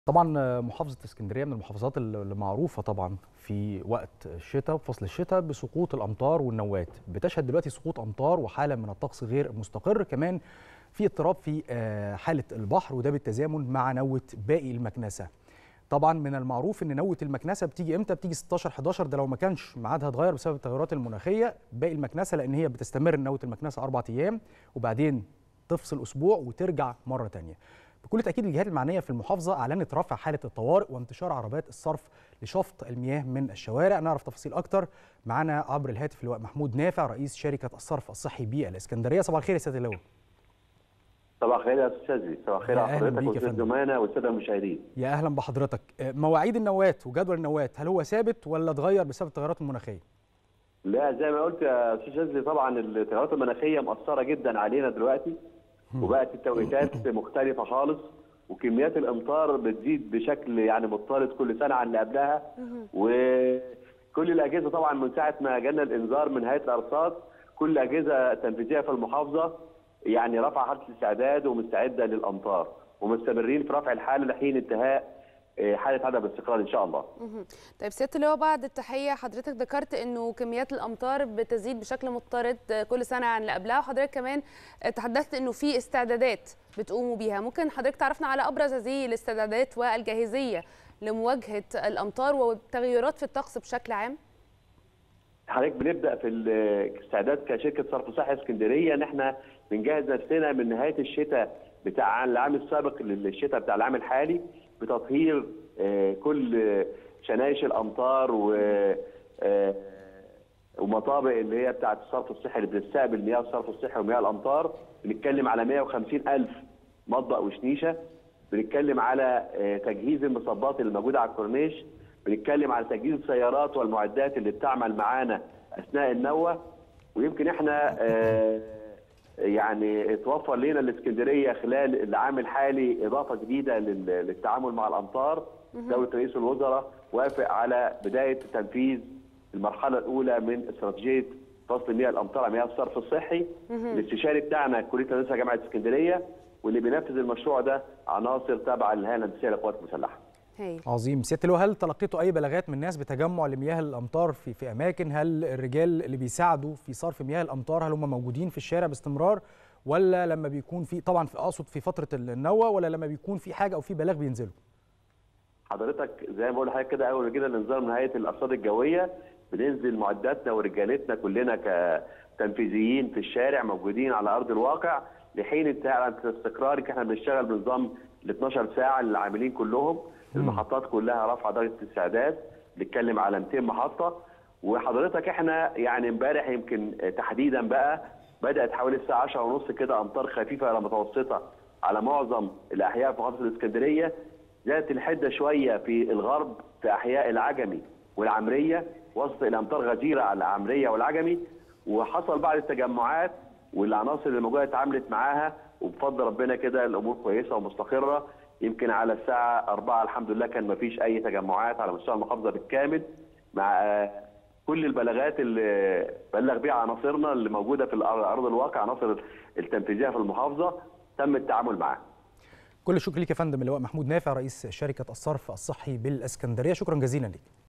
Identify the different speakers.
Speaker 1: طبعا محافظة اسكندرية من المحافظات اللي معروفة طبعا في وقت الشتاء وفصل الشتاء بسقوط الأمطار والنوات بتشهد دلوقتي سقوط أمطار وحالة من الطقس غير مستقر كمان في اضطراب في حالة البحر وده بالتزامن مع نوة باقي المكنسة طبعا من المعروف ان نوة المكنسة بتيجي امتى بتيجي 16 11 ده لو ما كانش ميعادها اتغير بسبب التغيرات المناخية باقي المكنسة لان هي بتستمر نوة المكنسة أربع أيام وبعدين تفصل أسبوع وترجع مرة تانية بكل تاكيد الجهات المعنيه في المحافظه اعلنت رفع حاله الطوارئ وانتشار عربات الصرف لشفط المياه من الشوارع نعرف تفاصيل اكتر معنا عبر الهاتف اللواء محمود نافع رئيس شركه الصرف الصحي بالاسكندريه صباح الخير يا سياده اللواء
Speaker 2: صباح الخير يا استاذ شاذلي صباح الخير على حضرتك والاستاذ الزمانه والساده المشاهدين
Speaker 1: يا اهلا بحضرتك مواعيد النوات وجدول النوات هل هو ثابت ولا اتغير بسبب التغيرات المناخيه
Speaker 2: لا زي ما قلت يا استاذ شاذلي طبعا التغيرات المناخيه مؤثره جدا علينا دلوقتي وبقت التوقيتات مختلفه خالص وكميات الامطار بتزيد بشكل يعني مضطرد كل سنه عن اللي قبلها وكل الاجهزه طبعا من ساعه ما جانا الانذار من هيئه الارصاد كل الاجهزه التنفيذيه في المحافظه يعني رفع حاله الاستعداد ومستعده للامطار ومستمرين في رفع الحاله لحين انتهاء حاله عدم الاستقرار ان شاء الله.
Speaker 3: طيب سياده اللواء بعد التحيه حضرتك ذكرت انه كميات الامطار بتزيد بشكل مضطرد كل سنه عن اللي قبلها وحضرتك كمان تحدثت انه في استعدادات بتقوموا بيها، ممكن حضرتك تعرفنا على ابرز هذه الاستعدادات والجاهزيه لمواجهه الامطار والتغيرات في الطقس بشكل عام؟
Speaker 2: حضرتك بنبدا في الاستعداد كشركه صرف صحي اسكندريه ان احنا بنجهز نفسنا من نهايه الشتاء بتاع العام السابق للشتاء بتاع العام الحالي بتطهير كل شنايش الامطار و ومطابق اللي هي بتاعه الصرف الصحي اللي بتستقبل مياه الصرف الصحي ومياه الامطار بنتكلم على 150 الف مطبق وشنيشه بنتكلم على تجهيز المصبات اللي موجوده على الكورنيش بنتكلم على تجهيز السيارات والمعدات اللي بتعمل معانا اثناء النوه ويمكن احنا يعني توفر لنا الاسكندريه خلال العام الحالي اضافه جديده للتعامل مع الامطار دوله رئيس الوزراء وافق على بدايه تنفيذ المرحله الاولى من استراتيجيه فصل مياه الامطار على مياه الصرف الصحي الاستشاري بتاعنا كليه الهندسه جامعه اسكندريه واللي بينفذ المشروع ده عناصر تابعه للهيئه الهندسيه للقوات المسلحه.
Speaker 1: عظيم سياده اللواء هل تلقيتوا اي بلاغات من ناس بتجمع لمياه الامطار في في اماكن هل الرجال اللي بيساعدوا في صرف مياه الامطار هل هم موجودين في الشارع باستمرار ولا لما بيكون في طبعا في اقصد في فتره النوه ولا لما بيكون في حاجه او في بلاغ بينزلوا
Speaker 2: حضرتك زي ما بقول لحضرتك كده اول ما جينا الانذار من هيئه الارصاد الجويه بننزل معداتنا ورجالتنا كلنا كتنفيذيين في الشارع موجودين على ارض الواقع لحين انتهاء استقرار احنا بنشتغل بنظام ال 12 ساعه للعاملين كلهم المحطات كلها رفع درجه الاستعداد بنتكلم على 200 محطه وحضرتك احنا يعني امبارح يمكن تحديدا بقى بدات حوالي الساعه 10 ونص كده امطار خفيفه الى متوسطه على معظم الاحياء في محافظه الاسكندريه زادت الحده شويه في الغرب في احياء العجمي والعمريه وصلت الى امطار غزيره على العمريه والعجمي وحصل بعض التجمعات والعناصر اللي موجوده اتعاملت معاها وبفضل ربنا كده الامور كويسه ومستقره يمكن على الساعه 4 الحمد لله كان ما فيش اي تجمعات على مستوى المحافظه بالكامل مع كل البلاغات اللي بلغ بيها عناصرنا اللي موجوده في ارض الواقع عناصر التنفيذيه في المحافظه تم التعامل معاها.
Speaker 1: كل الشكر ليك يا فندم اللواء محمود نافع رئيس شركه الصرف الصحي بالاسكندريه شكرا جزيلا لك.